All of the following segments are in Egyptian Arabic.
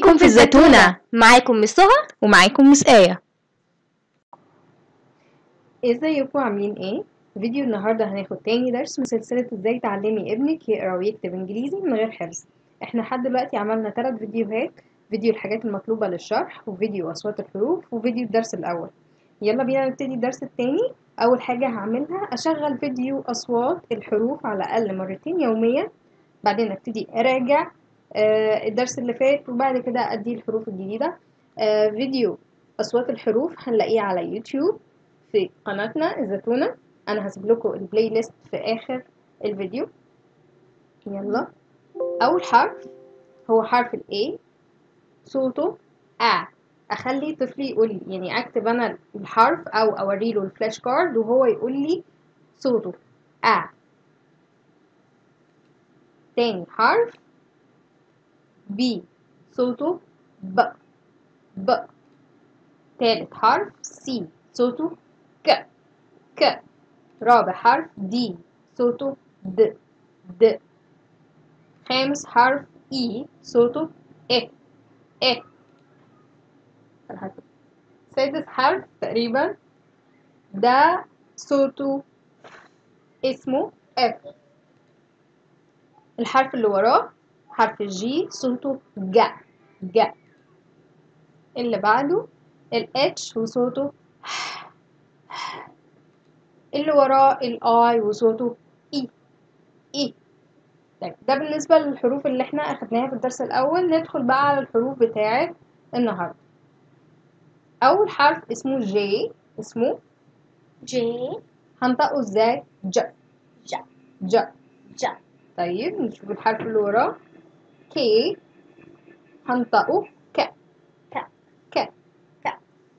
بيكم في الزتونة معاكم مس سهى ومعاكم مس آية ازيكم عاملين ايه فيديو النهارده هناخد تاني درس من سلسله ازاي تعلمي ابنك يقرا ويكتب انجليزي من غير حفظ احنا لحد دلوقتي عملنا ثلاث فيديوهات فيديو الحاجات المطلوبه للشرح وفيديو اصوات الحروف وفيديو الدرس الاول يلا بينا نبتدي الدرس التاني اول حاجه هعملها اشغل فيديو اصوات الحروف على الاقل مرتين يوميا بعدين ابتدي اراجع آه الدرس اللي فات وبعد كده ادي الحروف الجديده آه فيديو اصوات الحروف هنلاقيه على يوتيوب في قناتنا الزتونة أنا هسيب لكم البلاي ليست في آخر الفيديو يلا أول حرف هو حرف ال A صوته أ أخلي طفلي يقول لي يعني أكتب أنا الحرف أو أوريله الفلاش كارد وهو يقول لي صوته أ تاني حرف B صوته ب ب تالت حرف C صوته ك ك رابع حرف دي صوته د د خامس حرف اي صوته ا ا سادس حرف تقريبا ده صوته اسمه اف الحرف اللي وراه حرف الجي صوته ج ج اللي بعده الاتش وصوته اللي وراه الاي وصوته اي اي طيب ده بالنسبة للحروف اللي احنا اخدناها في الدرس الاول ندخل بقى على الحروف بتاعة النهاردة اول حرف اسمه جي اسمه جي هنطقه ازاي ج ج ج ج طيب نشوف الحرف اللي وراه كي هنطقه ك ك ك ك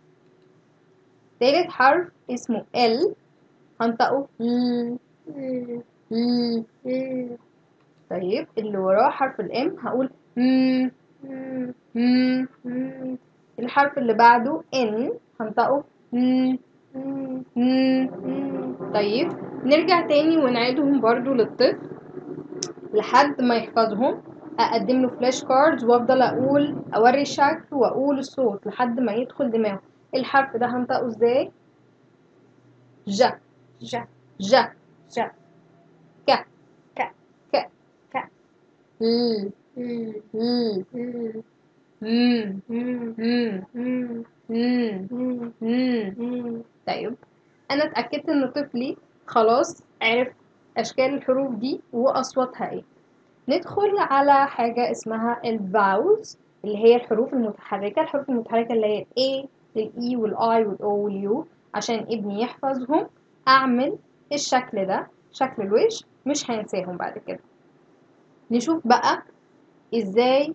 تالت حرف اسمه ال هنطقه ل ل ل ل طيب اللي وراه حرف الام هقول م م م م الحرف اللي بعده ان هنطقه ن م ن م طيب نرجع تاني ونعيدهم برضو للطفل لحد ما يحفظهم اقدم له فلاش كاردز وافضل اقول اوري الشكل واقول الصوت لحد ما يدخل دماغه الحرف ده هنطقه ازاي ج ج ج ج ك ك ك ك ل ل ل ل م م م م م م م م طيب انا اتاكدت ان طفلي خلاص عرف اشكال الحروف دي واصواتها ايه ندخل على حاجه اسمها الفاولز اللي هي الحروف المتحركه الحروف المتحركه اللي هي A الاي والاي والاو واليو عشان ابني يحفظهم اعمل الشكل ده شكل الوش مش هينساهم بعد كده نشوف بقى ازاي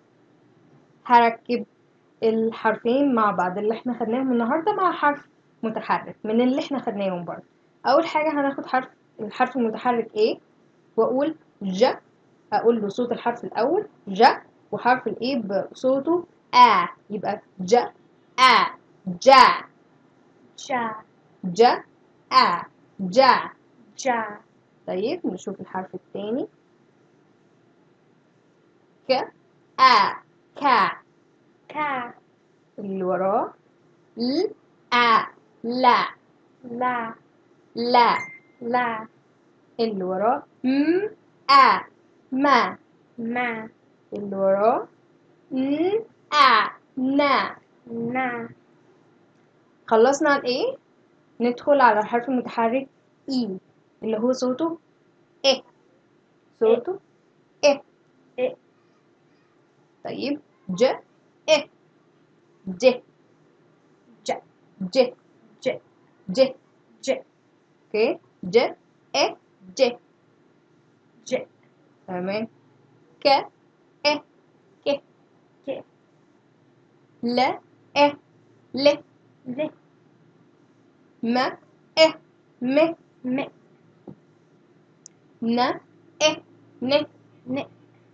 هركب الحرفين مع بعض اللي احنا خدناهم النهارده مع حرف متحرك من اللي احنا خدناهم برضه اول حاجه هناخد حرف الحرف المتحرك A واقول ج اقول له صوت الحرف الاول ج وحرف الاي بصوته ا يبقى ج ا جا ج ج ا جا ج طيب نشوف الحرف الثاني ك ا كا ك اللي وراه ل ا لا لا لا لا اللي وراه م ا ما ما اللي وراه ن ا نا نا خلصنا الايه ندخل على الحرف المتحرك اي اللي هو صوته ا صوته ا إيه. طيب ج ا ج ج ج ج ج ج اوكي ج ا ج ج تمام ك ا ك ك ل ا ل ل م ا م م ن ا ن ن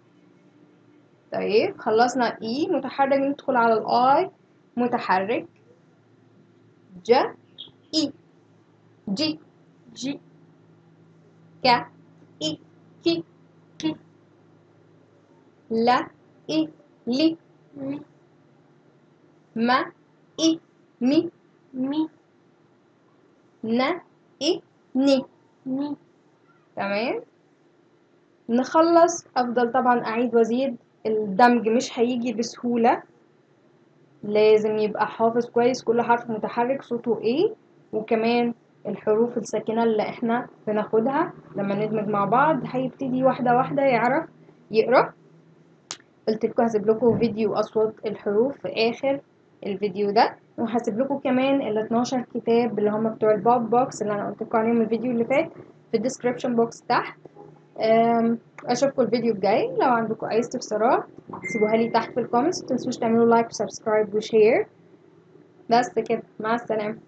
طيب خلصنا اي متحرك ندخل على الاي متحرك ج اي جي جي ك اي كي كي لا اي لي مي ما إي مي مي ن إي ني ني تمام نخلص افضل طبعا اعيد وازيد الدمج مش هيجي بسهولة لازم يبقى حافظ كويس كل حرف متحرك صوته ايه وكمان الحروف الساكنة اللي احنا بناخدها لما ندمج مع بعض هيبتدي واحدة واحدة يعرف يقرأ قلت لكم هسيب لكم فيديو اصوات الحروف في اخر الفيديو ده وهسيب لكم كمان ال 12 كتاب اللي هم بتوع الباب بوكس اللي انا قلت لكم عليهم الفيديو اللي فات في الديسكريبشن بوكس تحت أم، اشوفكم الفيديو الجاي لو عندكم اي استفسارات سيبوها لي تحت في الكومنتس متنسوش تعملوا لايك وسبسكرايب وشير بس كده مع السلامه